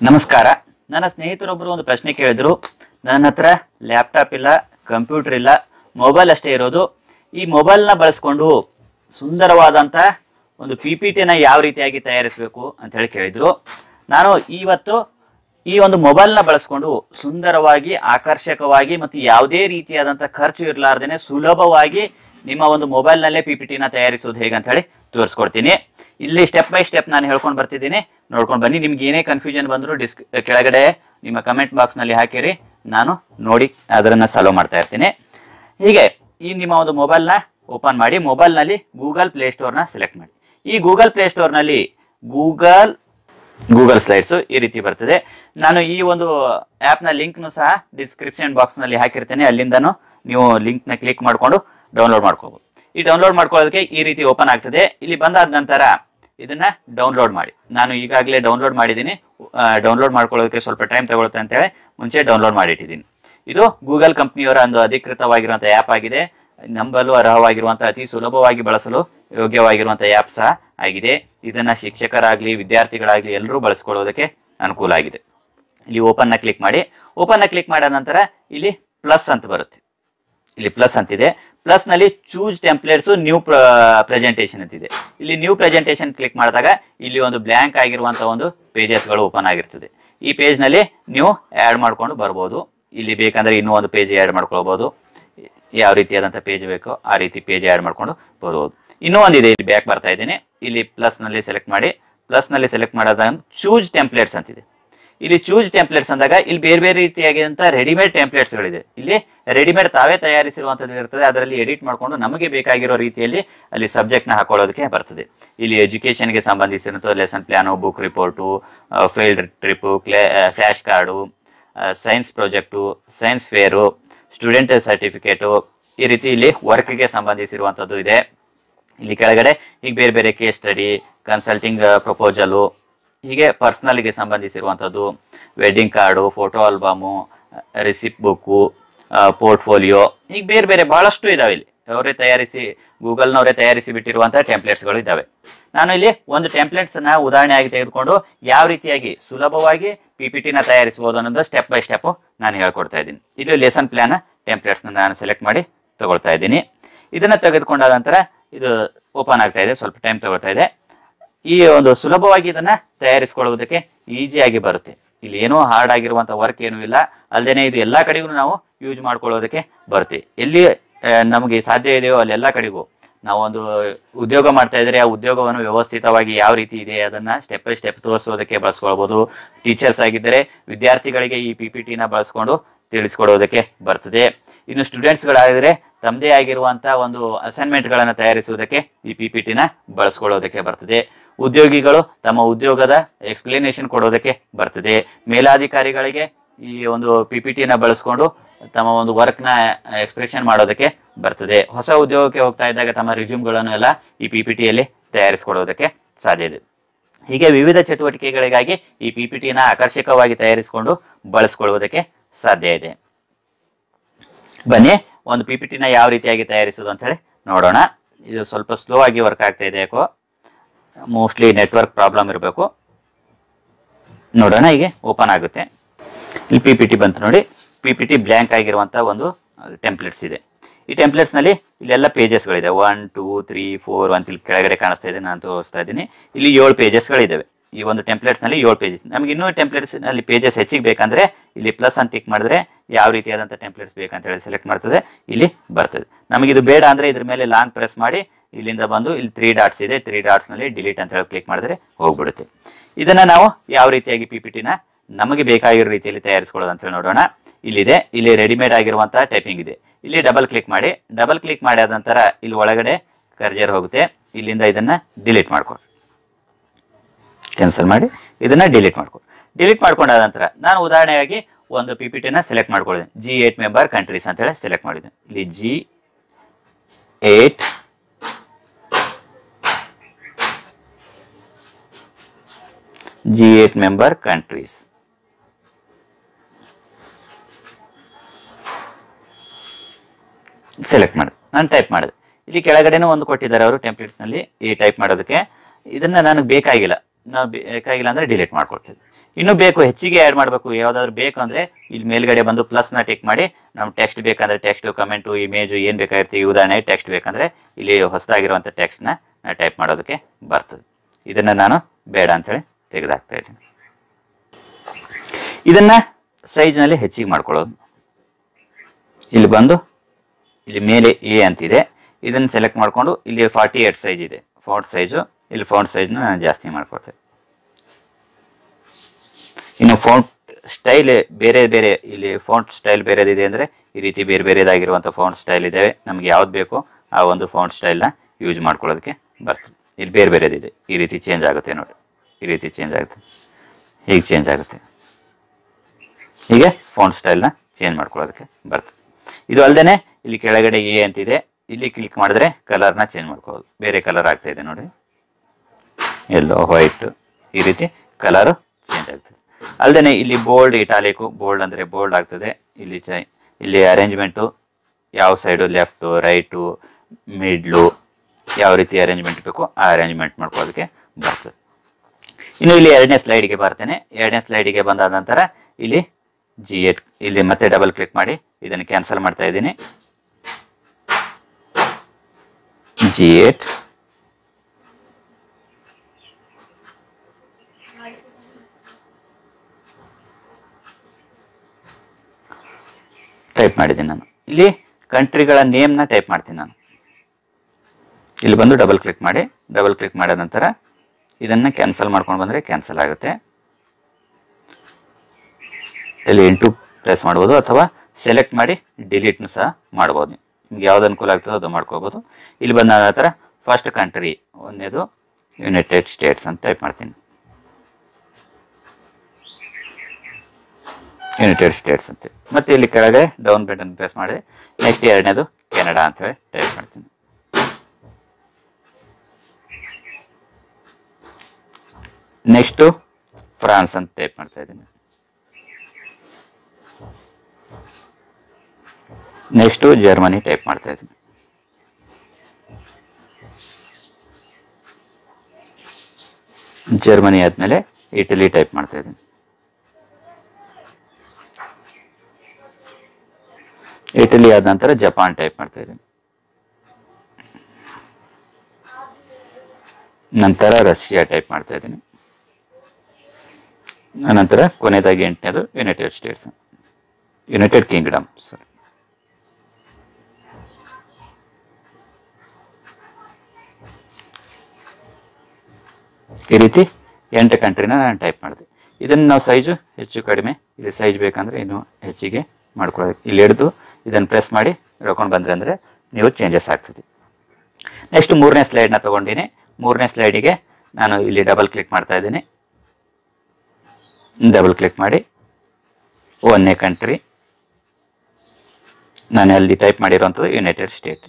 ನಮಸ್ಕಾರ ನನ್ನ ಸ್ನೇಹಿತರೊಬ್ಬರು ಒಂದು ಪ್ರಶ್ನೆ ಕೇಳಿದ್ರು ನನ್ನ ಹತ್ರ ಲ್ಯಾಪ್ಟಾಪ್ ಇಲ್ಲ ಕಂಪ್ಯೂಟರ್ ಇಲ್ಲ ಮೊಬೈಲ್ ಅಷ್ಟೇ ಇರೋದು ಈ ಮೊಬೈಲ್ನ ಬಳಸ್ಕೊಂಡು ಸುಂದರವಾದಂಥ ಒಂದು ಪಿ ಪಿ ಟಿನ ಯಾವ ರೀತಿಯಾಗಿ ತಯಾರಿಸಬೇಕು ಅಂತ ಹೇಳಿ ಕೇಳಿದ್ರು ನಾನು ಇವತ್ತು ಈ ಒಂದು ಮೊಬೈಲ್ನ ಬಳಸ್ಕೊಂಡು ಸುಂದರವಾಗಿ ಆಕರ್ಷಕವಾಗಿ ಮತ್ತು ಯಾವುದೇ ರೀತಿಯಾದಂಥ ಖರ್ಚು ಇರಲಾರ್ದೇನೆ ಸುಲಭವಾಗಿ ನಿಮ್ಮ ಒಂದು ಮೊಬೈಲ್ನಲ್ಲೇ ಪಿ ಪಿ ಟಿನ ತಯಾರಿಸೋದು ಹೇಗೆ ಅಂತ ಹೇಳಿ ತೋರಿಸ್ಕೊಡ್ತೀನಿ ಇಲ್ಲಿ ಸ್ಟೆಪ್ ಬೈ ಸ್ಟೆಪ್ ನಾನು ಹೇಳ್ಕೊಂಡು ಬರ್ತಿದ್ದೀನಿ ನೋಡ್ಕೊಂಡು ಬನ್ನಿ ನಿಮ್ಗೆ ಏನೇ ಕನ್ಫ್ಯೂಷನ್ ಬಂದರೂ ಡಿಸ್ಕ್ ಕೆಳಗಡೆ ನಿಮ್ಮ ಕಮೆಂಟ್ ಬಾಕ್ಸ್ನಲ್ಲಿ ಹಾಕಿರಿ ನಾನು ನೋಡಿ ಅದನ್ನು ಸಾಲ್ವ್ ಮಾಡ್ತಾ ಇರ್ತೀನಿ ಹೀಗೆ ಈ ನಿಮ್ಮ ಒಂದು ಮೊಬೈಲ್ನ ಓಪನ್ ಮಾಡಿ ಮೊಬೈಲ್ನಲ್ಲಿ ಗೂಗಲ್ ಪ್ಲೇಸ್ಟೋರ್ನ ಸೆಲೆಕ್ಟ್ ಮಾಡಿ ಈ ಗೂಗಲ್ ಪ್ಲೇಸ್ಟೋರ್ನಲ್ಲಿ ಗೂಗಲ್ ಗೂಗಲ್ ಸ್ಲೈಡ್ಸ್ ಈ ರೀತಿ ಬರ್ತದೆ ನಾನು ಈ ಒಂದು ಆ್ಯಪ್ನ ಲಿಂಕ್ನು ಸಹ ಡಿಸ್ಕ್ರಿಪ್ಷನ್ ಬಾಕ್ಸ್ನಲ್ಲಿ ಹಾಕಿರ್ತೇನೆ ಅಲ್ಲಿಂದನೂ ನೀವು ಲಿಂಕ್ನ ಕ್ಲಿಕ್ ಮಾಡಿಕೊಂಡು ಡೌನ್ಲೋಡ್ ಮಾಡ್ಕೋಬೋದು ಈ ಡೌನ್ಲೋಡ್ ಮಾಡ್ಕೊಳ್ಳೋದಕ್ಕೆ ಈ ರೀತಿ ಓಪನ್ ಆಗ್ತದೆ ಇಲ್ಲಿ ಬಂದಾದ ನಂತರ ಇದನ್ನ ಡೌನ್ಲೋಡ್ ಮಾಡಿ ನಾನು ಈಗಾಗಲೇ ಡೌನ್ಲೋಡ್ ಮಾಡಿದ್ದೀನಿ ಡೌನ್ಲೋಡ್ ಮಾಡ್ಕೊಳ್ಳೋದಕ್ಕೆ ಸ್ವಲ್ಪ ಟೈಮ್ ತಗೊಳುತ್ತೆ ಅಂತೇಳಿ ಮುಂಚೆ ಡೌನ್ಲೋಡ್ ಮಾಡಿಟ್ಟಿದ್ದೀನಿ ಇದು ಗೂಗಲ್ ಕಂಪ್ನಿಯವರ ಒಂದು ಅಧಿಕೃತವಾಗಿರುವಂಥ ಆ್ಯಪ್ ಆಗಿದೆ ನಂಬಲು ಅರ್ಹವಾಗಿರುವಂಥ ಅತಿ ಸುಲಭವಾಗಿ ಬಳಸಲು ಯೋಗ್ಯವಾಗಿರುವಂಥ ಆ್ಯಪ್ ಸಹ ಆಗಿದೆ ಇದನ್ನ ಶಿಕ್ಷಕರಾಗಲಿ ವಿದ್ಯಾರ್ಥಿಗಳಾಗಲಿ ಎಲ್ಲರೂ ಬಳಸ್ಕೊಳ್ಳೋದಕ್ಕೆ ಅನುಕೂಲ ಆಗಿದೆ ಇಲ್ಲಿ ಓಪನ್ನ ಕ್ಲಿಕ್ ಮಾಡಿ ಓಪನ್ನ ಕ್ಲಿಕ್ ಮಾಡಿದ ನಂತರ ಇಲ್ಲಿ ಪ್ಲಸ್ ಅಂತ ಬರುತ್ತೆ ಇಲ್ಲಿ ಪ್ಲಸ್ ಅಂತಿದೆ ಪ್ಲಸ್ ನಲ್ಲಿ ಚೂಸ್ ಟೆಂಪ್ಲೇಟ್ಸ್ ನ್ಯೂ ಪ್ರೆಸೆಂಟೇಷನ್ ಅಂತಿದೆ ಇಲ್ಲಿ ನ್ಯೂ ಪ್ರೆಸೆಂಟೇಷನ್ ಕ್ಲಿಕ್ ಮಾಡಿದಾಗ ಇಲ್ಲಿ ಒಂದು ಬ್ಲ್ಯಾಂಕ್ ಆಗಿರುವಂತಹ ಒಂದು ಪೇಜಸ್ಗಳು ಓಪನ್ ಆಗಿರ್ತದೆ ಈ ಪೇಜ್ ನಲ್ಲಿ ನೀವು ಆ್ಯಡ್ ಮಾಡ್ಕೊಂಡು ಬರ್ಬೋದು ಇಲ್ಲಿ ಬೇಕಂದ್ರೆ ಇನ್ನೂ ಒಂದು ಪೇಜ್ ಆ್ಯಡ್ ಮಾಡ್ಕೊಳ್ಬೋದು ಯಾವ ರೀತಿಯಾದಂಥ ಪೇಜ್ ಬೇಕೋ ಆ ರೀತಿ ಪೇಜ್ ಆ್ಯಡ್ ಮಾಡ್ಕೊಂಡು ಬರ್ಬೋದು ಇನ್ನೂ ಒಂದಿದೆ ಇಲ್ಲಿ ಬ್ಯಾಕ್ ಬರ್ತಾ ಇದ್ದೀನಿ ಇಲ್ಲಿ ಪ್ಲಸ್ ನಲ್ಲಿ ಸೆಲೆಕ್ಟ್ ಮಾಡಿ ಪ್ಲಸ್ ನಲ್ಲಿ ಸೆಲೆಕ್ಟ್ ಮಾಡೋದ ಚೂಸ್ ಟೆಂಪ್ಲೇಟ್ಸ್ ಅಂತಿದೆ ಇಲ್ಲಿ ಚೂಸ್ ಟೆಂಪ್ಲೇಟ್ಸ್ ಅಂದಾಗ ಇಲ್ಲಿ ಬೇರೆ ಬೇರೆ ರೀತಿಯಾಗಿರುವಂತಹ ರೆಡಿಮೇಡ್ ಟೆಂಪ್ಲೇಟ್ಸ್ಗಳಿದೆ ಇಲ್ಲಿ ರೆಡಿಮೇಡ್ ತಾವೇ ತಯಾರಿಸಿರುವಂಥದ್ದು ಇರ್ತದೆ ಅದರಲ್ಲಿ ಎಡಿಟ್ ಮಾಡಿಕೊಂಡು ನಮಗೆ ಬೇಕಾಗಿರೋ ರೀತಿಯಲ್ಲಿ ಅಲ್ಲಿ ಸಬ್ಜೆಕ್ಟ್ನ ಹಾಕೊಳ್ಳೋದಕ್ಕೆ ಬರ್ತದೆ ಇಲ್ಲಿ ಎಜುಕೇಷನ್ಗೆ ಸಂಬಂಧಿಸಿದಂಥ lesson plan book report field trip clay flash card science project science fair student certificate ಈ ರೀತಿ ಇಲ್ಲಿ ವರ್ಕ್ಗೆ ಸಂಬಂಧಿಸಿರುವಂಥದ್ದು ಇದೆ ಇಲ್ಲಿ ಕೆಳಗಡೆ ಈಗ ಬೇರೆ ಬೇರೆ ಕೇಸ್ ಸ್ಟಡಿ ಕನ್ಸಲ್ಟಿಂಗ್ ಪ್ರಪೋಸಲು ಹೀಗೆ ಪರ್ಸ್ನಲ್ಗೆ ಸಂಬಂಧಿಸಿರುವಂಥದ್ದು wedding card photo album receipt book portfolio ಈಗ ಬೇರೆ ಬೇರೆ ಬಹಳಷ್ಟು ಇದಾವೆ ಇಲ್ಲಿ ಅವರೇ ತಯಾರಿಸಿ ಗೂಗಲ್ನವರೇ ತಯಾರಿಸಿ ಬಿಟ್ಟಿರುವಂತಹ ಟೆಂಪ್ಲೇಟ್ಸ್ಗಳು ಇದ್ದಾವೆ ನಾನು ಇಲ್ಲಿ ಒಂದು ಟೆಂಪ್ಲೇಟ್ಸ್ನ ಉದಾಹರಣೆಯಾಗಿ ತೆಗೆದುಕೊಂಡು ಯಾವ ರೀತಿಯಾಗಿ ಸುಲಭವಾಗಿ ಪಿ ಪಿ ಟಿನ ತಯಾರಿಸಬಹುದು ಅನ್ನೋದು ಸ್ಟೆಪ್ ಬೈ ಸ್ಟೆಪ್ ನಾನು ಹೇಳ್ಕೊಡ್ತಾ ಇದ್ದೀನಿ ಇದು ಲೆಸನ್ ಪ್ಲಾನ್ ಟೆಂಪ್ಲೇಟ್ಸ್ನ ನಾನು ಸೆಲೆಕ್ಟ್ ಮಾಡಿ ತಗೊಳ್ತಾ ಇದ್ದೀನಿ ಇದನ್ನ ತೆಗೆದುಕೊಂಡಾದ ನಂತರ ಇದು ಓಪನ್ ಆಗ್ತಾ ಇದೆ ಸ್ವಲ್ಪ ಟೈಮ್ ತಗೊಳ್ತಾ ಇದೆ ಈ ಒಂದು ಸುಲಭವಾಗಿ ಇದನ್ನ ತಯಾರಿಸಿಕೊಳ್ಳುವುದಕ್ಕೆ ಈಸಿಯಾಗಿ ಬರುತ್ತೆ ಇಲ್ಲಿ ಏನೂ ಹಾರ್ಡ್ ಆಗಿರುವಂಥ ವರ್ಕ್ ಏನೂ ಇಲ್ಲ ಅಲ್ಲದೆ ಇದು ಎಲ್ಲ ಕಡೆಗೂ ನಾವು ಯೂಸ್ ಮಾಡ್ಕೊಳ್ಳೋದಕ್ಕೆ ಬರುತ್ತೆ ಎಲ್ಲಿ ಆ, ನಮಗೆ ಸಾಧ್ಯ ಇದೆಯೋ ಅಲ್ಲೆಲ್ಲ ಕಡೆಗೂ ನಾವು ಒಂದು ಉದ್ಯೋಗ ಮಾಡ್ತಾ ಇದ್ರೆ ಆ ಉದ್ಯೋಗವನ್ನು ವ್ಯವಸ್ಥಿತವಾಗಿ ಯಾವ ರೀತಿ ಇದೆ ಅದನ್ನ ಸ್ಟೆಪ್ ಬೈ ಸ್ಟೆಪ್ ತೋರಿಸೋದಕ್ಕೆ ಬಳಸ್ಕೊಳ್ಬೋದು ಟೀಚರ್ಸ್ ಆಗಿದ್ದರೆ ವಿದ್ಯಾರ್ಥಿಗಳಿಗೆ ಈ ಪಿ ಪಿ ಟಿನ ಬಳಸ್ಕೊಂಡು ತಿಳಿಸ್ಕೊಡೋದಕ್ಕೆ ಬರ್ತದೆ ಇನ್ನು ಸ್ಟೂಡೆಂಟ್ಸ್ಗಳಾಗಿದ್ರೆ ತಮ್ಮದೇ ಆಗಿರುವಂಥ ಒಂದು ಅಸೈನ್ಮೆಂಟ್ಗಳನ್ನು ತಯಾರಿಸುವುದಕ್ಕೆ ಈ ಪಿ ಪಿ ಟಿನ ಬಳಸ್ಕೊಳ್ಳೋದಕ್ಕೆ ಬರ್ತದೆ ಉದ್ಯೋಗಿಗಳು ತಮ್ಮ ಉದ್ಯೋಗದ ಎಕ್ಸ್ಪ್ಲನೇಷನ್ ಕೊಡೋದಕ್ಕೆ ಬರ್ತದೆ ಮೇಲಾಧಿಕಾರಿಗಳಿಗೆ ಈ ಒಂದು ಪಿ ಪಿ ಟಿನ ಬಳಸ್ಕೊಂಡು ತಮ್ಮ ಒಂದು ವರ್ಕ್ನ ಎಕ್ಸ್ಪ್ರೆಷನ್ ಮಾಡೋದಕ್ಕೆ ಬರ್ತದೆ ಹೊಸ ಉದ್ಯೋಗಕ್ಕೆ ಹೋಗ್ತಾ ಇದ್ದಾಗ ತಮ್ಮ ರಿಸ್ಯೂಮ್ಗಳನ್ನು ಎಲ್ಲ ಈ ಪಿ ಪಿ ಟಿಯಲ್ಲಿ ತಯಾರಿಸಿಕೊಡೋದಕ್ಕೆ ಸಾಧ್ಯ ಇದೆ ಹೀಗೆ ವಿವಿಧ ಚಟುವಟಿಕೆಗಳಿಗಾಗಿ ಈ ಪಿ ಪಿ ಟಿನ ಆಕರ್ಷಕವಾಗಿ ತಯಾರಿಸಿಕೊಂಡು ಬಳಸ್ಕೊಳ್ಳುವುದಕ್ಕೆ ಸಾಧ್ಯ ಇದೆ ಬನ್ನಿ ಒಂದು ಪಿ ಪಿ ಟಿನ ಯಾವ ರೀತಿಯಾಗಿ ತಯಾರಿಸೋದು ಅಂತ ಹೇಳಿ ನೋಡೋಣ ಇದು ಸ್ವಲ್ಪ ಸ್ಲೋ ಆಗಿ ವರ್ಕ್ ಆಗ್ತಾ ಇದೆ ಯಾಕೋ ಮೋಸ್ಟ್ಲಿ ನೆಟ್ವರ್ಕ್ ಪ್ರಾಬ್ಲಮ್ ಇರಬೇಕು ನೋಡೋಣ ಹೀಗೆ ಓಪನ್ ಆಗುತ್ತೆ ಇಲ್ಲಿ ಪಿ ಪಿ ಟಿ ಬಂತು ನೋಡಿ ಪಿ ಪಿ ಟಿ ಬ್ಲ್ಯಾಂಕ್ ಆಗಿರುವಂಥ ಒಂದು ಟೆಂಪ್ಲೆಟ್ಸ್ ಇದೆ ಈ ಟೆಂಪ್ಲೆಟ್ಸ್ನಲ್ಲಿ ಇಲ್ಲೆಲ್ಲ ಪೇಜಸ್ಗಳಿದೆ ಒನ್ ಟೂ ತ್ರೀ ಫೋರ್ ಅಂತ ಇಲ್ಲಿ ಕೆಳಗಡೆ ಕಾಣಿಸ್ತಾ ಇದೆ ನಾನು ತೋರಿಸ್ತಾ ಇದ್ದೀನಿ ಇಲ್ಲಿ ಏಳು ಪೇಜಸ್ಗಳಿದ್ದಾವೆ ಈ ಒಂದು ಟೆಂಪ್ಲೆಟ್ಸ್ನಲ್ಲಿ ಏಳು ಪೇಜಸ್ ನಮಗೆ ಇನ್ನೂ ಟೆಂಪ್ಲೆಟ್ಸ್ನಲ್ಲಿ ಪೇಜಸ್ ಹೆಚ್ಚಿಗೆ ಬೇಕಂದ್ರೆ ಇಲ್ಲಿ ಪ್ಲಸ್ ಅಂತ ಟಿಕ್ ಮಾಡಿದ್ರೆ ಯಾವ ರೀತಿಯಾದಂಥ ಟೆಂಪ್ಲೆಟ್ಸ್ ಬೇಕಂತ ಹೇಳಿ ಸೆಲೆಕ್ಟ್ ಮಾಡ್ತದೆ ಇಲ್ಲಿ ಬರ್ತದೆ ನಮಗೆ ಇದು ಬೇಡ ಅಂದರೆ ಇದ್ರ ಮೇಲೆ ಲಾಂಗ್ ಪ್ರೆಸ್ ಮಾಡಿ ಇಲ್ಲಿಂದ ಬಂದು ಇಲ್ಲಿ ತ್ರೀ ಡಾಟ್ಸ್ ಇದೆ ತ್ರೀ ಡಾಟ್ಸ್ನಲ್ಲಿ ಡಿಲೀಟ್ ಅಂತ ಹೇಳಿ ಕ್ಲಿಕ್ ಮಾಡಿದ್ರೆ ಹೋಗ್ಬಿಡುತ್ತೆ ಇದನ್ನು ನಾವು ಯಾವ ರೀತಿಯಾಗಿ ಪಿ ಪಿ ಟಿನ ನಮಗೆ ಬೇಕಾಗಿರೋ ರೀತಿಯಲ್ಲಿ ತಯಾರಿಸ್ಕೊಳ್ಳೋದು ಅಂತ ಹೇಳಿ ನೋಡೋಣ ಇಲ್ಲಿದೆ ಇಲ್ಲಿ ರೆಡಿಮೇಡ್ ಆಗಿರುವಂತಹ ಟೈಪಿಂಗ್ ಇದೆ ಇಲ್ಲಿ ಡಬಲ್ ಕ್ಲಿಕ್ ಮಾಡಿ ಡಬಲ್ ಕ್ಲಿಕ್ ಮಾಡಿ ಆದ ನಂತರ ಇಲ್ಲಿ ಒಳಗಡೆ ಕರ್ಜರ್ ಹೋಗುತ್ತೆ ಇಲ್ಲಿಂದ ಇದನ್ನ ಡಿಲೀಟ್ ಮಾಡ್ಕೊಡಿ ಕ್ಯಾನ್ಸಲ್ ಮಾಡಿ ಇದನ್ನ ಡಿಲೀಟ್ ಮಾಡ್ಕೊಡಿ ಡಿಲೀಟ್ ಮಾಡ್ಕೊಂಡಾದ ನಂತರ ನಾನು ಉದಾಹರಣೆಯಾಗಿ ಒಂದು ಪಿ ಪಿ ಟಿನ ಸೆಲೆಕ್ಟ್ ಮಾಡ್ಕೊಂಡಿದ್ದೀನಿ ಜಿ ಏಟ್ ಮೆಂಬರ್ ಕಂಟ್ರೀಸ್ ಅಂತ ಹೇಳಿ ಸೆಲೆಕ್ಟ್ ಮಾಡಿದ್ದೀನಿ ಇಲ್ಲಿ G eight G eight member countries select ಮಾಡಿದೆ ನಾನು ಟೈಪ್ ಮಾಡಿದೆ ಇಲ್ಲಿ ಕೆಳಗಡೆನೂ ಒಂದು ಕೊಟ್ಟಿದ್ದಾರೆ ಅವರು ಟೆಂಪ್ಲೇಟ್ಸ್ನಲ್ಲಿ ಈ ಟೈಪ್ ಮಾಡೋದಕ್ಕೆ ಇದನ್ನ ನನಗೆ ಬೇಕಾಗಿಲ್ಲ ನಾವು ಬೇಕಾಗಿಲ್ಲ ಅಂದರೆ ಡಿಲೀಟ್ ಮಾಡ್ಕೊಡ್ತೀವಿ ಇನ್ನೂ ಬೇಕು ಹೆಚ್ಚಿಗೆ ಆ್ಯಡ್ ಮಾಡಬೇಕು ಯಾವುದಾದ್ರು ಬೇಕು ಅಂದರೆ ಇಲ್ಲಿ ಮೇಲ್ಗಡೆ ಬಂದು ಪ್ಲಸ್ನ ಟಿಕ್ ಮಾಡಿ ನಮ್ಮ ಟೆಕ್ಸ್ಟ್ ಬೇಕಂದ್ರೆ ಟೆಕ್ಸ್ಟು ಕಮೆಂಟು ಇಮೇಜು ಏನು ಬೇಕಾಗಿರ್ತೀವಿ ಉದಾಹರಣೆಗೆ ಟೆಕ್ಸ್ಟ್ ಬೇಕಂದ್ರೆ ಇಲ್ಲಿ ಹೊಸದಾಗಿರುವಂಥ ಟೆಕ್ಸ್ಟ್ನ ಟೈಪ್ ಮಾಡೋದಕ್ಕೆ ಬರ್ತದೆ ಇದನ್ನು ನಾನು ಬೇಡ ಅಂತೇಳಿ ತೆಗೆದಾಕ್ತಾ ಇದ್ದೀನಿ ಇದನ್ನು ಸೈಜ್ನಲ್ಲಿ ಹೆಚ್ಚಿಗೆ ಮಾಡ್ಕೊಳ್ಳೋದು ಇಲ್ಲಿ ಬಂದು ಇಲ್ಲಿ ಮೇಲೆ ಎ ಅಂತಿದೆ ಇದನ್ನು ಸೆಲೆಕ್ಟ್ ಮಾಡಿಕೊಂಡು ಇಲ್ಲಿ ಫಾರ್ಟಿ ಏಟ್ ಸೈಜ್ ಇದೆ ಫಾಂಟ್ ಸೈಜು ಇಲ್ಲಿ ಫಾಂಟ್ ಸೈಜ್ನ ನಾನು ಜಾಸ್ತಿ ಮಾಡ್ಕೊಳ್ತೇನೆ ಇನ್ನು ಫಾಂಟ್ ಸ್ಟೈಲ್ ಬೇರೆ ಬೇರೆ ಇಲ್ಲಿ ಫಾಂಟ್ ಸ್ಟೈಲ್ ಬೇರೆದಿದೆ ಅಂದರೆ ಈ ರೀತಿ ಬೇರೆ ಬೇರೆದಾಗಿರುವಂಥ ಫಾಂಟ್ ಸ್ಟೈಲ್ ಇದೆ ನಮಗೆ ಯಾವ್ದು ಬೇಕೋ ಆ ಒಂದು ಫಾಂಟ್ ಸ್ಟೈಲ್ನ ಯೂಸ್ ಮಾಡ್ಕೊಳ್ಳೋದಕ್ಕೆ ಬರ್ತದೆ ಇಲ್ಲಿ ಬೇರೆ ಬೇರೆದಿದೆ ಈ ರೀತಿ ಚೇಂಜ್ ಆಗುತ್ತೆ ನೋಡಿ ಈ ರೀತಿ ಚೇಂಜ್ ಆಗುತ್ತೆ ಹೀಗೆ ಚೇಂಜ್ ಆಗುತ್ತೆ ಹೀಗೆ ಫಾಂಟ್ ಸ್ಟೈಲ್ನ ಚೇಂಜ್ ಮಾಡ್ಕೊಳ್ಳೋದಕ್ಕೆ ಬರ್ತದೆ ಇದು ಅಲ್ಲದೆ ಇಲ್ಲಿ ಕೆಳಗಡೆ ಎ ಅಂತಿದೆ ಇಲ್ಲಿ ಕ್ಲಿಕ್ ಮಾಡಿದ್ರೆ ಕಲರ್ನ ಚೇಂಜ್ ಮಾಡ್ಕೊಳ್ಳೋದು ಬೇರೆ ಕಲರ್ ಆಗ್ತಾ ಇದೆ ನೋಡಿ ಎಲ್ಲೋ ವೈಟ್ ಈ ರೀತಿ ಕಲರು ಚೇಂಜ್ ಆಗ್ತದೆ ಅಲ್ಲದೆ ಇಲ್ಲಿ ಬೋಲ್ಡ್ ಇಟಾಲಿಕು ಬೋಲ್ಡ್ ಅಂದರೆ ಬೋಲ್ಡ್ ಆಗ್ತದೆ ಇಲ್ಲಿ ಚೈ ಇಲ್ಲಿ ಅರೇಂಜ್ಮೆಂಟು ಯಾವ ಸೈಡು ಲೆಫ್ಟು ರೈಟು ಮಿಡ್ಲು ಯಾವ ರೀತಿ ಅರೇಂಜ್ಮೆಂಟ್ ಬೇಕೋ ಆ ಅರೇಂಜ್ಮೆಂಟ್ ಮಾಡ್ಕೊಳ್ಳೋದಕ್ಕೆ ಬರ್ತದೆ ಇನ್ನು ಇಲ್ಲಿ ಎರಡನೇ ಸ್ಲೈಡಿಗೆ ಬರ್ತೇನೆ ಎರಡನೇ ಸ್ಲೈಡಿಗೆ ಬಂದಾದ ನಂತರ ಇಲ್ಲಿ ಜಿ ಏಟ್ ಇಲ್ಲಿ ಮತ್ತೆ ಡಬಲ್ ಕ್ಲಿಕ್ ಮಾಡಿ ಇದನ್ನು ಕ್ಯಾನ್ಸಲ್ ಮಾಡ್ತಾ ಇದ್ದೀನಿ ಜಿ ಏಟ್ ಟೈಪ್ ಮಾಡಿದ್ದೀನಿ ನಾನು ಇಲ್ಲಿ ಕಂಟ್ರಿಗಳ ನೇಮ್ನ ಟೈಪ್ ಮಾಡ್ತೀನಿ ನಾನು ಇಲ್ಲಿ ಬಂದು ಡಬಲ್ ಕ್ಲಿಕ್ ಮಾಡಿ ಡಬಲ್ ಕ್ಲಿಕ್ ಮಾಡಿದ ನಂತರ ಇದನ್ನು ಕ್ಯಾನ್ಸಲ್ ಮಾಡ್ಕೊಂಡು ಬಂದರೆ ಕ್ಯಾನ್ಸಲ್ ಆಗುತ್ತೆ ಇಲ್ಲಿ ಇಂಟು ಪ್ರೆಸ್ ಮಾಡ್ಬೋದು ಅಥವಾ ಸೆಲೆಕ್ಟ್ ಮಾಡಿ ಡಿಲೀಟ್ನು ಸಹ ಮಾಡ್ಬೋದು ನಿಮ್ಗೆ ಯಾವ್ದು ಅನುಕೂಲ ಆಗ್ತದೋ ಅದು ಮಾಡ್ಕೋಬೋದು ಇಲ್ಲಿ ಬಂದ ನಂತರ ಫಸ್ಟ್ ಕಂಟ್ರಿ ಒಂದೇದು ಯುನೈಟೆಡ್ ಸ್ಟೇಟ್ಸ್ ಅಂತ ಟೈಪ್ ಮಾಡ್ತೀನಿ ಯುನೈಟೆಡ್ ಸ್ಟೇಟ್ಸ್ ಅಂತ ಮತ್ತೆ ಇಲ್ಲಿ ಕೆಳಗೆ ಡೌನ್ ಬಟನ್ ಪ್ರೆಸ್ ಮಾಡಿ ನೆಕ್ಸ್ಟ್ ಎರಡನೇದು ಕೆನಡಾ ಅಂತ ಹೇಳಿ ಟೈಪ್ ಮಾಡ್ತೀನಿ ನೆಕ್ಸ್ಟು ಫ್ರಾನ್ಸ್ ಅಂತ ಟೈಪ್ ಮಾಡ್ತಾ ಇದ್ದೀನಿ ನೆಕ್ಸ್ಟು ಜರ್ಮನಿ ಟೈಪ್ ಮಾಡ್ತಾ ಇದ್ದೀನಿ ಜರ್ಮನಿ ಆದಮೇಲೆ ಇಟಲಿ ಟೈಪ್ ಮಾಡ್ತಾ ಇದ್ದೀನಿ ಇಟಲಿ ಆದ ನಂತರ ಜಪಾನ್ ಟೈಪ್ ಮಾಡ್ತಾ ಇದ್ದೀನಿ ನಂತರ ರಷ್ಯಾ ಟೈಪ್ ಮಾಡ್ತಾ ಇದ್ದೀನಿ ನಂತರ ಕೊನೆಯದಾಗಿ ಎಂಟನೇದು United States United Kingdom sir ಈ ರೀತಿ ಎಂಟು ಕಂಟ್ರಿನ ನಾನು ಟೈಪ್ ಮಾಡಿದೆ ಇದನ್ನು ನಾವು ಸೈಜು ಹೆಚ್ಚು ಕಡಿಮೆ ಇದು ಸೈಜ್ ಬೇಕಂದರೆ ಇನ್ನೂ ಹೆಚ್ಚಿಗೆ ಮಾಡ್ಕೊಳ್ಳೋದು ಇಲ್ಲಿ ಹಿಡಿದು ಇದನ್ನು ಪ್ರೆಸ್ ಮಾಡಿ ಹೇಳ್ಕೊಂಡು ಬಂದರೆ ಅಂದರೆ ನೀವು ಚೇಂಜಸ್ ಆಗ್ತದೆ ನೆಕ್ಸ್ಟ್ ಮೂರನೇ ಸ್ಲೈಡ್ನ ತೊಗೊಂಡಿನಿ ಮೂರನೇ ಸ್ಲೈಡಿಗೆ ನಾನು ಇಲ್ಲಿ ಡಬಲ್ ಕ್ಲಿಕ್ ಮಾಡ್ತಾ ಇದ್ದೀನಿ ಡಬಲ್ ಕ್ಲಿಕ್ ಮಾಡಿ ಒಂದನೇ ಕಂಟ್ರಿ ನಾನು ಅಲ್ಲಿ ಟೈಪ್ ಮಾಡಿರೋಂಥದ್ದು ಯುನೈಟೆಡ್ ಸ್ಟೇಟ್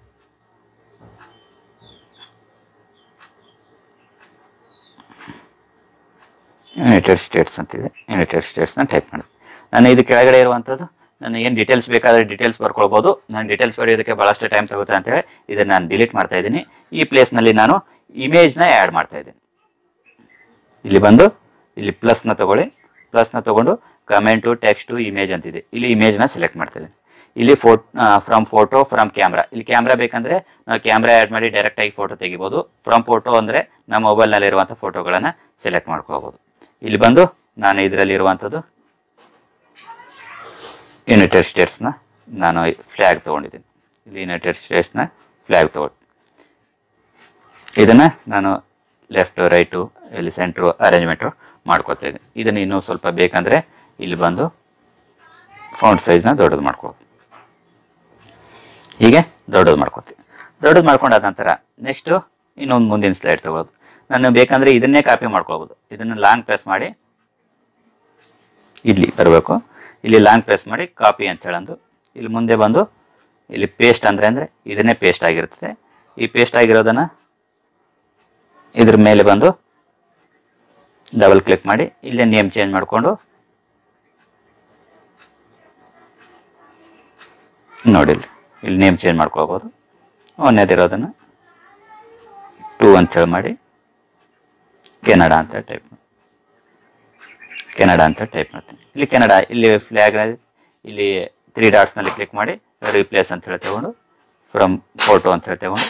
ಯುನೈಟೆಡ್ ಸ್ಟೇಟ್ಸ್ ಅಂತಿದೆ ಯುನೈಟೆಡ್ ಸ್ಟೇಟ್ಸ್ನ ಟೈಪ್ ಮಾಡಿದೆ ನಾನು ಇದು ಕೆಳಗಡೆ ಇರುವಂಥದ್ದು ನಾನು ಏನು ಡೀಟೇಲ್ಸ್ ಬೇಕಾದರೆ ಡೀಟೇಲ್ಸ್ ಬರ್ಕೊಳ್ಬೋದು ನಾನು ಡೀಟೇಲ್ಸ್ ಬರೆಯೋದಕ್ಕೆ ಭಾಳಷ್ಟು ಟೈಮ್ ತಗುತ್ತೆ ಅಂತೇಳಿ ಇದನ್ನು ನಾನು ಡಿಲೀಟ್ ಮಾಡ್ತಾ ಇದ್ದೀನಿ ಈ ಪ್ಲೇಸ್ನಲ್ಲಿ ನಾನು ಇಮೇಜ್ನ ಆ್ಯಡ್ ಮಾಡ್ತಾ ಇದ್ದೀನಿ ಇಲ್ಲಿ ಬಂದು ಇಲ್ಲಿ ಪ್ಲಸ್ನ ತಗೊಳ್ಳಿ ಪ್ಲಸ್ನ ತಗೊಂಡು ಕಮೆಂಟು ಟೆಕ್ಸ್ಟು ಇಮೇಜ್ ಅಂತಿದೆ ಇಲ್ಲಿ ಇಮೇಜ್ನ ಸೆಲೆಕ್ಟ್ ಮಾಡ್ತಾ ಇದ್ದೀನಿ ಇಲ್ಲಿ photo from photo from camera ಇಲ್ಲಿ ಕ್ಯಾಮ್ರಾ ಬೇಕಂದರೆ ನಾವು ಕ್ಯಾಮ್ರಾ ಆ್ಯಡ್ ಮಾಡಿ ಡೈರೆಕ್ಟಾಗಿ ಫೋಟೋ ತೆಗಿಬೋದು ಫ್ರಮ್ ಫೋಟೋ ಅಂದರೆ ನಮ್ಮ ಮೊಬೈಲ್ನಲ್ಲಿರುವಂಥ ಫೋಟೋಗಳನ್ನು ಸೆಲೆಕ್ಟ್ ಮಾಡ್ಕೋಬೋದು ಇಲ್ಲಿ ಬಂದು ನಾನು ಇದರಲ್ಲಿರುವಂಥದ್ದು ಯುನೈಟೆಡ್ ಸ್ಟೇಟ್ಸ್ನ ನಾನು ಫ್ಲ್ಯಾಗ್ ತೊಗೊಂಡಿದ್ದೀನಿ ಇಲ್ಲಿ ಯುನೈಟೆಡ್ ಸ್ಟೇಟ್ಸ್ನ ಫ್ಲ್ಯಾಗ್ ತೊಗೊಂಡು ಇದನ್ನು ನಾನು ಲೆಫ್ಟು ರೈಟು ಇಲ್ಲಿ ಸೆಂಟ್ರು ಅರೇಂಜ್ಮೆಂಟು ಮಾಡ್ಕೊತಾ ಇದ್ದೀನಿ ಇದನ್ನು ಇನ್ನೂ ಸ್ವಲ್ಪ ಬೇಕಂದರೆ ಇಲ್ಲಿ ಬಂದು ಫೌಂಟ್ ಸೈಜ್ನ ದೊಡ್ಡದು ಮಾಡ್ಕೋಬೋದು ಹೀಗೆ ದೊಡ್ಡದು ಮಾಡ್ಕೋತೀವಿ ದೊಡ್ಡದು ಮಾಡ್ಕೊಂಡಾದ ನಂತರ ನೆಕ್ಸ್ಟು ಇನ್ನೊಂದು ಮುಂದಿನ ಸ್ಲೈಡ್ ತಗೊಳ್ಳೋದು ನಾನು ಬೇಕಂದರೆ ಇದನ್ನೇ ಕಾಪಿ ಮಾಡ್ಕೋಬೋದು ಇದನ್ನು ಲಾಂಗ್ ಪ್ರೆಸ್ ಮಾಡಿ ಇಲ್ಲಿ ಬರಬೇಕು ಇಲ್ಲಿ ಲಾಂಗ್ ಪ್ರೆಸ್ ಮಾಡಿ ಕಾಪಿ ಅಂತ ಹೇಳಂದು ಇಲ್ಲಿ ಮುಂದೆ ಬಂದು ಇಲ್ಲಿ ಪೇಸ್ಟ್ ಅಂದರೆ ಅಂದರೆ ಇದನ್ನೇ ಪೇಸ್ಟ್ ಆಗಿರ್ತದೆ ಈ ಪೇಸ್ಟ್ ಆಗಿರೋದನ್ನು ಇದ್ರ ಮೇಲೆ ಬಂದು ಡಬಲ್ ಕ್ಲಿಕ್ ಮಾಡಿ ಇಲ್ಲೇ ನೇಮ್ ಚೇಂಜ್ ಮಾಡಿಕೊಂಡು ನೋಡಿ ಇಲ್ಲಿ ಇಲ್ಲಿ ನೇಮ್ ಚೇಂಜ್ ಮಾಡ್ಕೋಬೋದು ಒಂದೇದಿರೋದನ್ನು ಟೂ ಅಂತೇಳಿ ಮಾಡಿ ಕೆನಡಾ ಅಂತ ಟೈಪ್ ಮಾಡಿ ಕೆನಡಾ ಅಂತ ಟೈಪ್ ಮಾಡ್ತೀನಿ ಇಲ್ಲಿ ಕೆನಡಾ ಇಲ್ಲಿ ಫ್ಲ್ಯಾಗ್ ಇಲ್ಲಿ ತ್ರೀ ಡಾಟ್ಸ್ನಲ್ಲಿ ಕ್ಲಿಕ್ ಮಾಡಿ ರಿಪ್ಲೇಸ್ ಅಂತ ಹೇಳಿ ತಗೊಂಡು ಫ್ರಮ್ ಫೋಟೋ ಅಂತ ಹೇಳಿ ತಗೊಂಡು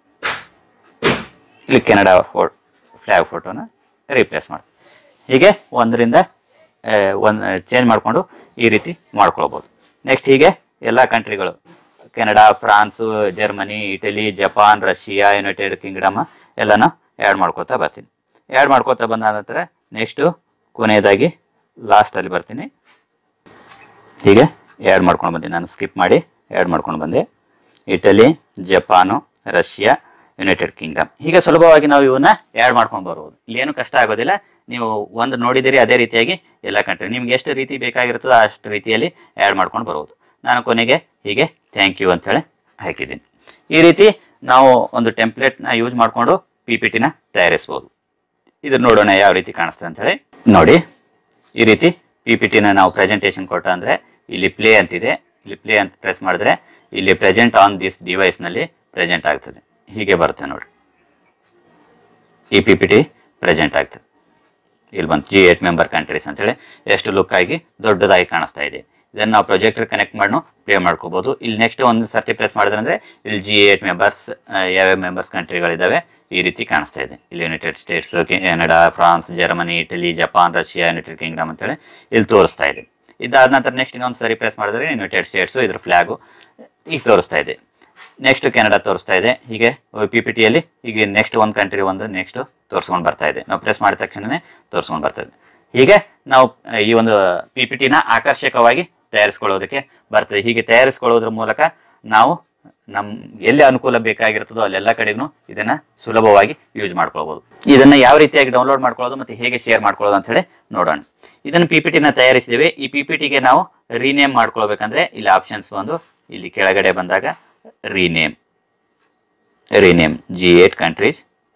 ಇಲ್ಲಿ ಕೆನಡಾ ಫೋ ಫ್ಲ್ಯಾಗ್ ಫೋಟೋನ ರಿಪ್ಲೇಸ್ ಮಾಡಿ ಹೀಗೆ ಒಂದರಿಂದ ಒಂದು ಚೇಂಜ್ ಮಾಡಿಕೊಂಡು ಈ ರೀತಿ ಮಾಡ್ಕೊಳ್ಬೋದು ನೆಕ್ಸ್ಟ್ ಹೀಗೆ ಎಲ್ಲ ಕಂಟ್ರಿಗಳು Canada France Germany Italy Japan Russia United Kingdom ಎಲ್ಲನೂ ಆ್ಯಡ್ ಮಾಡ್ಕೋತಾ ಬರ್ತೀನಿ ಆ್ಯಡ್ ಮಾಡ್ಕೋತಾ ಬಂದ ನಂತರ ನೆಕ್ಸ್ಟು ಕೊನೆಯದಾಗಿ ಲಾಸ್ಟಲ್ಲಿ ಬರ್ತೀನಿ ಹೀಗೆ ಆ್ಯಡ್ ಮಾಡ್ಕೊಂಡು ಬಂದೆ ನಾನು ಸ್ಕಿಪ್ ಮಾಡಿ ಆ್ಯಡ್ ಮಾಡ್ಕೊಂಡು ಬಂದೆ Italy Japan Russia United Kingdom ಹೀಗೆ ಸುಲಭವಾಗಿ ನಾವು ಇವನ್ನ ಆ್ಯಡ್ ಮಾಡ್ಕೊಂಡು ಬರ್ಬೋದು ಇಲ್ಲೇನು ಕಷ್ಟ ಆಗೋದಿಲ್ಲ ನೀವು ಒಂದು ನೋಡಿದಿರಿ ಅದೇ ರೀತಿಯಾಗಿ ಎಲ್ಲ ಕಂಟ್ರಿ ನಿಮ್ಗೆ ಎಷ್ಟು ರೀತಿ ಬೇಕಾಗಿರುತ್ತೋ ಅಷ್ಟು ರೀತಿಯಲ್ಲಿ ಆ್ಯಡ್ ಮಾಡ್ಕೊಂಡು ಬರ್ಬೋದು ನಾನು ಕೊನೆಗೆ ಹೀಗೆ ಥ್ಯಾಂಕ್ ಯು ಅಂತೇಳಿ ಹಾಕಿದ್ದೀನಿ ಈ ರೀತಿ ನಾವು ಒಂದು ಟೆಂಪ್ಲೇಟ್ನ ಯೂಸ್ ಮಾಡಿಕೊಂಡು ಪಿ ಪಿ ಟಿನ ತಯಾರಿಸ್ಬೋದು ಇದು ನೋಡೋಣ ಯಾವ ರೀತಿ ಕಾಣಿಸ್ತದೆ ಅಂತೇಳಿ ನೋಡಿ ಈ ರೀತಿ ಪಿ ಪಿ ಟಿನ ನಾವು ಪ್ರೆಸೆಂಟೇಷನ್ ಕೊಟ್ಟ ಅಂದರೆ ಇಲ್ಲಿ ಪ್ಲೇ ಅಂತಿದೆ ಇಲ್ಲಿ ಪ್ಲೇ ಅಂತ ಪ್ರೆಸ್ ಮಾಡಿದ್ರೆ ಇಲ್ಲಿ ಪ್ರೆಸೆಂಟ್ ಆನ್ ದಿಸ್ ಡಿವೈಸ್ನಲ್ಲಿ ಪ್ರೆಸೆಂಟ್ ಆಗ್ತದೆ ಹೀಗೆ ಬರುತ್ತೆ ನೋಡಿ ಈ ಪಿ ಪಿ ಟಿ ಪ್ರೆಸೆಂಟ್ ಆಗ್ತದೆ ಇಲ್ಲಿ ಬಂತು ಜಿ ಏಟ್ ಮೆಂಬರ್ ಕಂಟ್ರೀಸ್ ಅಂತೇಳಿ ಎಷ್ಟು ಲುಕ್ ಆಗಿ ದೊಡ್ಡದಾಗಿ ಕಾಣಿಸ್ತಾ ಇದೆ ಇದನ್ನು ನಾವು ಪ್ರೊಜೆಕ್ಟರ್ ಕನೆಕ್ಟ್ ಮಾಡಿ ಪ್ಲೇ ಮಾಡ್ಕೋಬಹುದು ಇಲ್ಲಿ ನೆಕ್ಸ್ಟ್ ಒಂದು ಸರ್ತಿ ಪ್ರೆಸ್ ಮಾಡಿದ್ರೆ ಅಂದ್ರೆ ಇಲ್ಲಿ ಜಿ ಏಟ್ ಮೆಂಬರ್ಸ್ ಯಾವ್ಯಾವ ಮೆಂಬರ್ಸ್ ಕಂಟ್ರಿಗಳಿದ್ದಾವೆ ಈ ರೀತಿ ಕಾಣಿಸ್ತಾ ಇದೆ ಇಲ್ಲಿ United States Canada France Germany Italy Japan Russia United Kingdom ಅಂತೇಳಿ ಇಲ್ಲಿ ತೋರಿಸ್ತಾ ಇದೆ ಇದಾದ ನಂತರ ನೆಕ್ಸ್ಟ್ ಇನ್ನೊಂದು ಸರಿ ಪ್ರೆಸ್ ಮಾಡಿದ್ರೆ ಯುನೈಟೆಡ್ ಸ್ಟೇಟ್ಸ್ ಇದ್ರ ಫ್ಲಾಗು ಈಗ ತೋರಿಸ್ತಾ ಇದೆ ನೆಕ್ಸ್ಟ್ ಕೆನಡಾ ತೋರಿಸ್ತಾ ಇದೆ ಹೀಗೆ ಪಿ ಪಿ ಟಿಯಲ್ಲಿ ಹೀಗೆ ನೆಕ್ಸ್ಟ್ ಒಂದು ಕಂಟ್ರಿ ಒಂದು ನೆಕ್ಸ್ಟ್ ತೋರಿಸ್ಕೊಂಡು ಬರ್ತಾ ಇದೆ ನಾವು ಪ್ರೆಸ್ ಮಾಡಿದ ತಕ್ಷಣನೇ ತೋರಿಸ್ಕೊಂಡು ಬರ್ತಾ ಇದೆ ಹೀಗೆ ನಾವು ಆ, ಈ ಒಂದು ಪಿ ಪಿ ಟಿನ ಆಕರ್ಷಕವಾಗಿ ತಯಾರಿಸ್ಕೊಳ್ಳೋದಕ್ಕೆ ಬರ್ತದೆ ಹೀಗೆ ತಯಾರಿಸ್ಕೊಳ್ಳೋದ್ರ ಮೂಲಕ ನಾವು ನಮ್ ಎಲ್ಲಿ ಅನುಕೂಲ ಬೇಕಾಗಿರ್ತದೋ ಅಲ್ಲೆಲ್ಲ ಕಡೆಗೂ ಇದನ್ನ ಸುಲಭವಾಗಿ ಯೂಸ್ ಮಾಡ್ಕೊಳ್ಬಹುದು ಇದನ್ನ ಯಾವ ರೀತಿಯಾಗಿ ಡೌನ್ಲೋಡ್ ಮಾಡ್ಕೊಳ್ಳೋದು ಮತ್ತೆ ಹೇಗೆ ಶೇರ್ ಮಾಡ್ಕೊಳ್ಳೋದು ಅಂತ ಹೇಳಿ ನೋಡೋಣ ಇದನ್ನ ಪಿ ಪಿ ಟಿನ ತಯಾರಿಸಿದ್ದೇವೆ ಈ ಪಿ ಪಿ ಟಿಗೆ ನಾವು ರೀನೇಮ್ ಮಾಡ್ಕೊಳ್ಬೇಕಂದ್ರೆ ಇಲ್ಲಿ ಆಪ್ಷನ್ಸ್ ಬಂದು ಇಲ್ಲಿ ಕೆಳಗಡೆ ಬಂದಾಗ rename rename G eight countries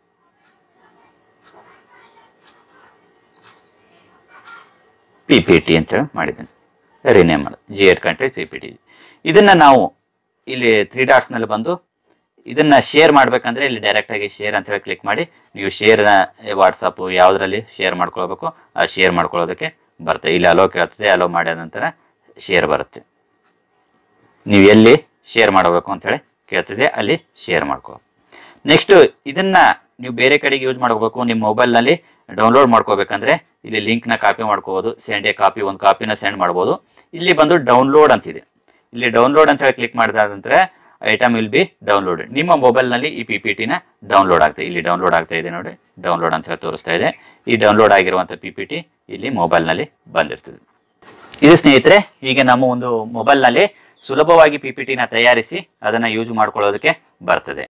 P P T ಅಂತೇಳಿ ಮಾಡಿದ್ದೇನೆ ರಿನೇಮ್ ಮಾಡೋದು G eight country P P T ಇದನ್ನು ನಾವು ಇಲ್ಲಿ ತ್ರೀ ಡಾಟ್ಸ್ನಲ್ಲಿ ಬಂದು ಇದನ್ನು ಶೇರ್ ಮಾಡಬೇಕಂದ್ರೆ ಇಲ್ಲಿ ಡೈರೆಕ್ಟಾಗಿ ಶೇರ್ ಅಂತೇಳಿ ಕ್ಲಿಕ್ ಮಾಡಿ ನೀವು ಶೇರ್ನ ವಾಟ್ಸಪ್ಪು ಯಾವುದರಲ್ಲಿ ಶೇರ್ ಮಾಡ್ಕೊಳ್ಬೇಕು ಆ ಶೇರ್ ಮಾಡ್ಕೊಳ್ಳೋದಕ್ಕೆ ಬರುತ್ತೆ ಇಲ್ಲಿ ಅಲೋ ಕೇಳ್ತದೆ ಅಲೋ ಮಾಡಿದ ನಂತರ ಶೇರ್ ಬರುತ್ತೆ ನೀವು ಎಲ್ಲಿ ಶೇರ್ ಮಾಡಬೇಕು ಅಂತೇಳಿ ಕೇಳ್ತದೆ ಅಲ್ಲಿ ಶೇರ್ ಮಾಡ್ಕೋ ನೆಕ್ಸ್ಟ್ ಇದನ್ನ ನೀವು ಬೇರೆ ಕಡೆಗೆ ಯೂಸ್ ಮಾಡ್ಕೋಬೇಕು ನಿಮ್ಮ ಮೊಬೈಲ್ನಲ್ಲಿ ಡೌನ್ಲೋಡ್ ಮಾಡ್ಕೋಬೇಕಂದ್ರೆ ಇಲ್ಲಿ ಲಿಂಕ್ನ ಕಾಪಿ ಮಾಡ್ಕೋಬೋದು ಸೆಂಡ್ ಎ ಕಾಪಿ ಒಂದು ಕಾಪಿನ ಸೆಂಡ್ ಮಾಡ್ಬೋದು ಇಲ್ಲಿ ಬಂದು ಡೌನ್ಲೋಡ್ ಅಂತಿದೆ ಇಲ್ಲಿ ಡೌನ್ಲೋಡ್ ಅಂತ ಹೇಳಿ ಕ್ಲಿಕ್ ಮಾಡಿದ ನಂತರ ಐಟಮ್ ವಿಲ್ ಬಿ ಡೌನ್ಲೋಡ್ ನಿಮ್ಮ ಮೊಬೈಲ್ನಲ್ಲಿ ಈ ಪಿ ಪಿ ಟಿನ ಡೌನ್ಲೋಡ್ ಆಗ್ತದೆ ಇಲ್ಲಿ ಡೌನ್ಲೋಡ್ ಆಗ್ತಾ ಇದೆ ನೋಡಿ ಡೌನ್ಲೋಡ್ ಅಂತ ಹೇಳಿ ತೋರಿಸ್ತಾ ಇದೆ ಈ ಡೌನ್ಲೋಡ್ ಆಗಿರುವಂಥ ಪಿ ಪಿ ಟಿ ಇಲ್ಲಿ ಮೊಬೈಲ್ನಲ್ಲಿ ಬಂದಿರ್ತದೆ ಇದು ಸ್ನೇಹಿತರೆ ಈಗ ನಮ್ಮ ಒಂದು ಮೊಬೈಲ್ನಲ್ಲಿ ಸುಲಭವಾಗಿ ಪಿ ಪಿ ಟಿನ ತಯಾರಿಸಿ ಅದನ್ನು ಯೂಸ್ ಮಾಡ್ಕೊಳ್ಳೋದಕ್ಕೆ ಬರ್ತದೆ